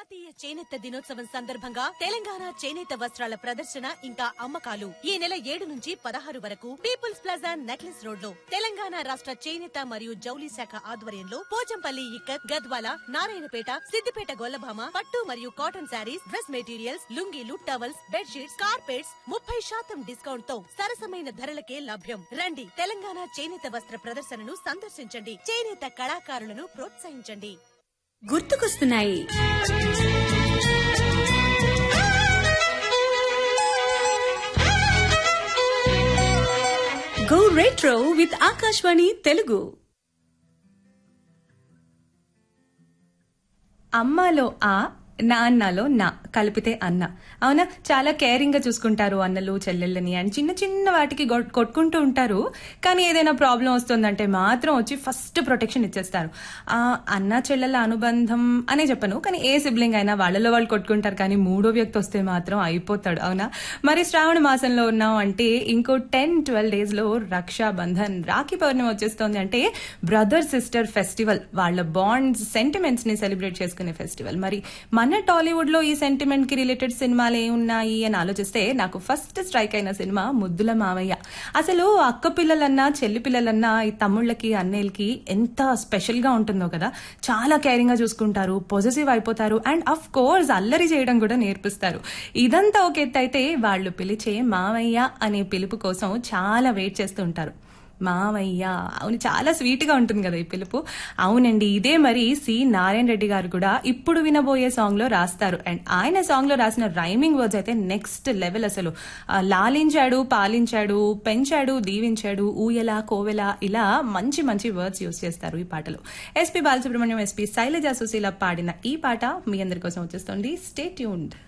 జాతీయ చేనేత దినోత్సవం సందర్భంగా తెలంగాణ చేనేత వస్త్రాల ప్రదర్శన ఇంకా అమ్మకాలు ఈ నెల ఏడు నుంచి పదహారు వరకు పీపుల్స్ ప్లాజా నెక్లెస్ రోడ్ లో తెలంగాణ రాష్ట్ర చేనేత మరియు జౌలి శాఖ ఆధ్వర్యంలో పోచంపల్లి ఇక్కత్ గద్వాల నారాయణపేట సిద్దిపేట గొల్లభామ పట్టు మరియు కాటన్ శారీస్ డ్రెస్ మెటీరియల్స్ లుంగీలు టవల్స్ బెడ్షీట్స్ కార్పెట్స్ ముప్పై శాతం డిస్కౌంట్ తో సరసమైన ధరలకే లభ్యం రండి తెలంగాణ చేనేత వస్త్ర ప్రదర్శనను సందర్శించండి చేనేత కళాకారులను ప్రోత్సహించండి గుర్తుకొస్తున్నాయి go retro with Akashvani Telugu అమ్మలో ఆ నాన్నలో నా కలిపితే అన్న అవునా చాలా కేరింగ్ గా చూసుకుంటారు అన్నలు చెల్లెళ్ళని అండ్ చిన్న చిన్న వాటికి గొట్- కొట్టుకుంటూ ఉంటారు కానీ ఏదైనా ప్రాబ్లం వస్తుందంటే మాత్రం వచ్చి ఫస్ట్ ప్రొటెక్షన్ ఇచ్చేస్తారు ఆ అన్న చెల్లెల అనుబంధం అనే చెప్పను కానీ ఏ సిబ్లింగ్ అయినా వాళ్ళలో వాళ్ళు కొట్టుకుంటారు కానీ మూడో వ్యక్తి వస్తే మాత్రం అయిపోతాడు అవునా మరి శ్రావణ మాసంలో ఉన్నాం అంటే ఇంకో టెన్ ట్వెల్వ్ డేస్ లో రక్షా బంధన్ రాఖీ పౌర్ణమి వచ్చేస్తోంది అంటే బ్రదర్ సిస్టర్ ఫెస్టివల్ వాళ్ళ బాండ్స్ సెంటిమెంట్స్ ని సెలబ్రేట్ చేసుకునే ఫెస్టివల్ మరి మన టాలీవుడ్ లో ఈ సెంటిమెంట్ కి రిలేటెడ్ సినిమాలు ఏమున్నాయి అని ఆలోచిస్తే నాకు ఫస్ట్ స్ట్రైక్ అయిన సినిమా ముద్దుల మావయ్య అసలు అక్క పిల్లలన్నా చెల్లి పిల్లలన్నా ఈ తమ్ముళ్ళకి అన్నయ్యలకి ఎంత స్పెషల్ గా ఉంటుందో కదా చాలా కేరింగ్ గా చూసుకుంటారు పొజిటివ్ అయిపోతారు అండ్ అఫ్ కోర్స్ అల్లరి చేయడం కూడా నేర్పిస్తారు ఇదంతా ఒక ఎత్తు అయితే వాళ్ళు పిలిచే మావయ్య అనే పిలుపు కోసం చాలా వెయిట్ చేస్తూ ఉంటారు మావయ్య అవును చాలా స్వీట్ గా ఉంటుంది కదా ఈ పిలుపు అవునండి ఇదే మరి సి నారాయణ రెడ్డి గారు కూడా ఇప్పుడు వినబోయే సాంగ్ లో రాస్తారు అండ్ ఆయన సాంగ్ లో రాసిన రైమింగ్ వర్డ్స్ అయితే నెక్స్ట్ లెవెల్ అసలు ఆ, లాలించాడు పాలించాడు పెంచాడు దీవించాడు ఊయల కోవెల ఇలా మంచి మంచి వర్డ్స్ యూస్ చేస్తారు ఈ పాటలో ఎస్పీ బాలసుబ్రహ్మణ్యం ఎస్పీ శైలజ సుశీల పాడిన ఈ పాట మీ అందరి కోసం వచ్చేస్తుంది స్టే ట్యూన్డ్